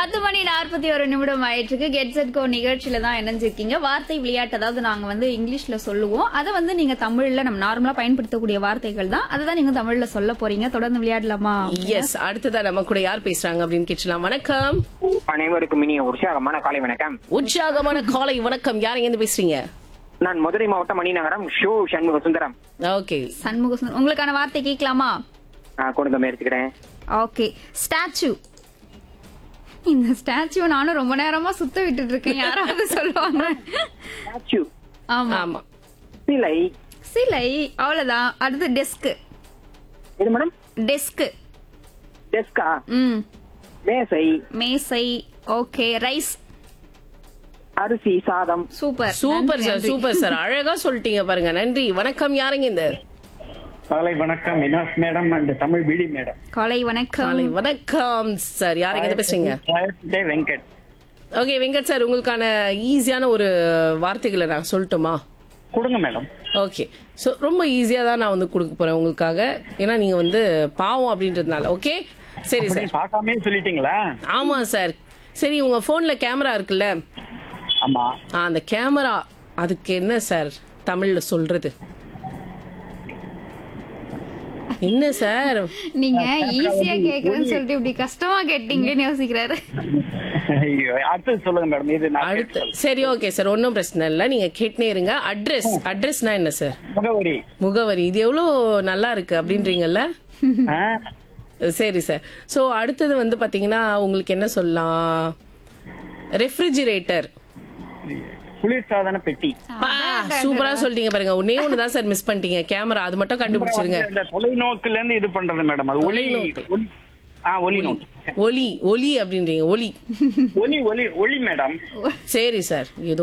பத்து மணி நாற்பத்தி ஒரு நிமிடம் ஆயிட்டு கெட் செட் கோ நிகழ்ச்சியில தான் இணைஞ்சிருக்கீங்க வார்த்தை விளையாட்டு அதாவது நாங்க வந்து இங்கிலீஷ்ல சொல்லுவோம் அதை வந்து நீங்க தமிழ்ல நம்ம நார்மலா பயன்படுத்தக்கூடிய வார்த்தைகள் தான் அதை தான் நீங்க தமிழ்ல சொல்ல போறீங்க தொடர்ந்து விளையாடலாமா எஸ் அடுத்ததா நம்ம கூட யார் பேசுறாங்க அப்படின்னு கேட்டலாம் வணக்கம் அனைவருக்கும் இனிய உற்சாகமான காலை வணக்கம் உற்சாகமான காலை வணக்கம் யார் எங்க பேசுறீங்க நான் மதுரை மாவட்டம் மணிநகரம் ஷூ சண்முக சுந்தரம் ஓகே சண்முக சுந்தரம். உங்களுக்கான வார்த்தை கேட்கலாமா ஆ, கொடுங்க முயற்சிக்கிறேன் ஓகே ஸ்டாச்சு இந்த ஸ்டாச்சு நானும் ரொம்ப நேரமா சுத்த விட்டுட்டு இருக்கேன் யாராவது சொல்லுவாங்க ஸ்டாச்சு ஆமா ஆமா சிலை சிலை அவ்வளவுதான் அடுத்து டெஸ்க் இது மேடம் டெஸ்க் டெஸ்கா ம் மேசை மேசை ஓகே ரைஸ் அரிசி சாதம் சூப்பர் சூப்பர் நன்றி, சார் நன்றி. சூப்பர் சார் அழகா சொல்லிட்டீங்க பாருங்க நன்றி வணக்கம் யாருங்க இந்த காலை வணக்கம் வினாஸ் மேடம் அண்ட் தமிழ் பிடி மேடம் காலை வணக்கம் காலை வணக்கம் சார் யாருங்க இந்த பேசுறீங்க ஜெய வெங்கட் ஓகே வெங்கட் சார் உங்களுக்கான ஈஸியான ஒரு வார்த்தைகளை நான் சொல்லட்டுமா கொடுங்க மேடம் ஓகே ஸோ ரொம்ப ஈஸியாக தான் நான் வந்து கொடுக்க போறேன் உங்களுக்காக ஏன்னா நீங்க வந்து பாவம் அப்படின்றதுனால ஓகே சரி அப்படி சார் பார்க்காமே சொல்லிட்டீங்களா ஆமா சார் சரி உங்க போன்ல கேமரா இருக்குல்ல ஆமா ஆ, அந்த கேமரா அதுக்கு என்ன சார் தமிழ்ல சொல்றது என்ன சார் நீங்க ஈஸியா கேக்குறேன்னு சொல்லிட்டு இப்படி கஷ்டமா கேட்டீங்களேன்னு யோசிக்கிறாரு ஐயோ அடுத்தது சொல்லுங்க மேடம் இது நான் அடுத்து சரி ஓகே சார் ஒன்றும் பிரச்சனை இல்லை நீங்க கேட்டுனே இருங்க அட்ரஸ் அட்ரஸ்னா என்ன சார் முகவரி முகவரி இது எவ்வளோ நல்லா இருக்கு அப்படின்றீங்கல்ல ஆ, சரி சார் ஸோ அடுத்தது வந்து பாத்தீங்கன்னா உங்களுக்கு என்ன சொல்லலாம் ரெஃப்ரிஜிரேட்டர் குளிர்சாதன பெட்டி சூப்பரா சொல்லிட்டீங்க பாருங்க ஒன்னே ஒன்று தான் சார் மிஸ் பண்ணிட்டீங்க கேமரா அது மட்டும் கண்டுபிடிச்சிருங்க இந்த தொலைநோக்குல இருந்து இது பண்றது மேடம் அது ஒளி தொலைநோக்கு. ஒளி ஆ ஒளி நோக்கு ஒலி ஒலி அப்படின்றீங்க ஒலி ஒளி ஒளி ஒளி மேடம் சரி சார் ஏதோ